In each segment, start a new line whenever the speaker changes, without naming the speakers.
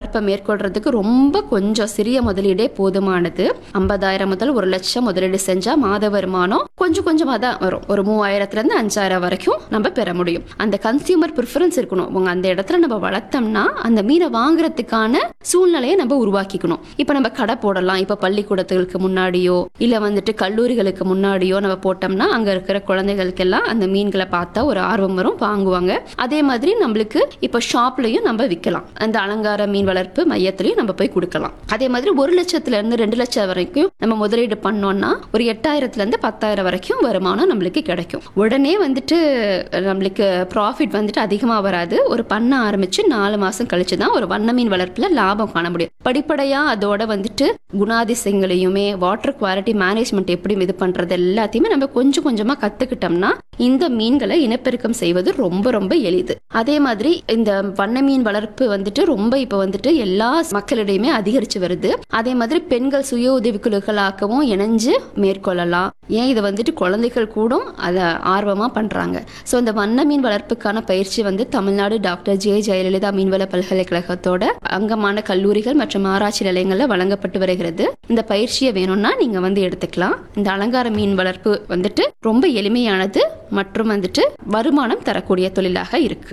வளர்ப்பை மேற்கொள்றதுக்கு ரொம்ப கொஞ்சம் சிறிய முதலீடே போதுமானது ஐம்பதாயிரம் முதல் ஒரு லட்சம் முதலீடு செஞ்சா மாத வருமானம் கொஞ்சம் கொஞ்சமாக தான் வரும் ஒரு மூவாயிரத்துல இருந்து அஞ்சாயிரம் வரைக்கும் நம்ம பெற முடியும் அந்த கன்சியூமர் ப்ரிஃபரன்ஸ் இருக்கணும் உங்க அந்த இடத்துல நம்ம வளர்த்தோம்னா அந்த மீனை வாங்குறதுக்கான சூழ்நிலையை நம்ம உருவாக்கிக்கணும் இப்போ நம்ம கடை போடலாம் இப்போ பள்ளிக்கூடத்துகளுக்கு முன்னாடியோ இல்லை வந்துட்டு கல்லூரிகளுக்கு முன்னாடியோ நம்ம போட்டோம்னா அங்கே இருக்கிற குழந்தைகளுக்கெல்லாம் அந்த மீன்களை பார்த்தா ஒரு ஆர்வம் வரும் வாங்குவாங்க அதே மாதிரி நம்மளுக்கு இப்போ ஷாப்லையும் நம்ம விற்கலாம் அந்த அலங்கார மீன் வளர்ப்பு மையத்திலையும் நம்ம போய் கொடுக்கலாம் அதே மாதிரி ஒரு லட்சத்துல இருந்து ரெண்டு லட்சம் வரைக்கும் நம்ம முதலீடு பண்ணோம்னா ஒரு எட்டாயிரத்துல இருந்து பத்தாயிரம் வரைக்கும் வருமானம் நம்மளுக்கு கிடைக்கும் உடனே வந்துட்டு நம்மளுக்கு ப்ராஃபிட் வந்துட்டு அதிகமாக வராது ஒரு பண்ண ஆரம்பிச்சு நாலு மாசம் கழிச்சு தான் ஒரு வண்ண மீன் வளர்ப்புல லாபம் காண முடியும் படிப்படியா அதோட வந்துட்டு குணாதிசயங்களையுமே வாட்டர் குவாலிட்டி மேனேஜ்மெண்ட் எப்படி இது பண்றது எல்லாத்தையுமே நம்ம கொஞ்சம் கொஞ்சமா கத்துக்கிட்டோம்னா இந்த மீன்களை இனப்பெருக்கம் செய்வது ரொம்ப ரொம்ப எளிது அதே மாதிரி இந்த வண்ண மீன் வளர்ப்பு வந்துட்டு ரொம்ப இப்போ வந்துட்டு எல்லா மக்களிடையுமே அதிகரிச்சு வருது அதே மாதிரி பெண்கள் சுய உதவிக்குழுக்களாகவும் இணைஞ்சு மேற்கொள்ளலாம் ஏன் இது வந்துட்டு குழந்தைகள் கூட அதை ஆர்வமா பண்றாங்க ஸோ இந்த வண்ண மீன் வளர்ப்புக்கான பயிற்சி வந்து தமிழ்நாடு டாக்டர் ஜே ஜெயலலிதா மீன்வள பல்கலைக்கழகத்தோட அங்கமான கல்லூரிகள் மற்றும் ஆராய்ச்சி நிலையங்களில் வழங்கப்பட்டு வருகிறது இந்த பயிற்சியை வேணும்னா நீங்க வந்து எடுத்துக்கலாம் இந்த அலங்கார மீன் வளர்ப்பு வந்துட்டு ரொம்ப எளிமையானது மற்றும் வந்துட்டு வருமானம் தரக்கூடிய தொழிலாக இருக்கு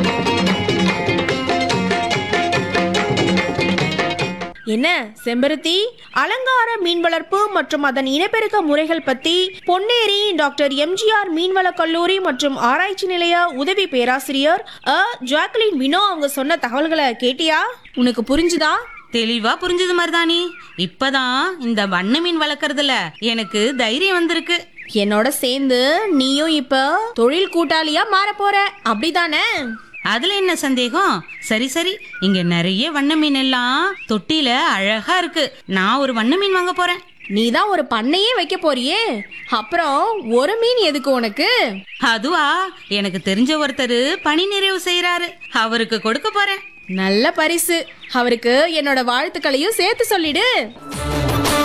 என்ன செம்பருத்தி அலங்கார மீன் வளர்ப்பு மற்றும் அதன் இனப்பெருக்க முறைகள் பத்தி பொன்னேரி டாக்டர் எம்ஜிஆர் மீன்வள கல்லூரி மற்றும் ஆராய்ச்சி நிலைய உதவி பேராசிரியர் அ ஜாக்லின் வினோ அவங்க சொன்ன தகவல்களை கேட்டியா உனக்கு புரிஞ்சுதா
தெளிவா புரிஞ்சது மருதாணி இப்பதான் இந்த வண்ண மீன் வளர்க்கறதுல எனக்கு தைரியம் வந்திருக்கு
என்னோட சேர்ந்து நீயும் இப்ப தொழில் கூட்டாளியா மாற போற அப்படிதானே
அதுல என்ன சந்தேகம் சரி சரி இங்க நிறைய வண்ண மீன் எல்லாம் தொட்டில அழகா இருக்கு நான் ஒரு வண்ண மீன் வாங்க போறேன்
நீ தான் ஒரு பண்ணையே வைக்க போறியே அப்புறம் ஒரு மீன் எதுக்கு உனக்கு
அதுவா எனக்கு தெரிஞ்ச ஒருத்தர் பணி நிறைவு செய்யறாரு அவருக்கு கொடுக்க போறேன்
நல்ல பரிசு அவருக்கு என்னோட வாழ்த்துக்களையும் சேர்த்து சொல்லிடு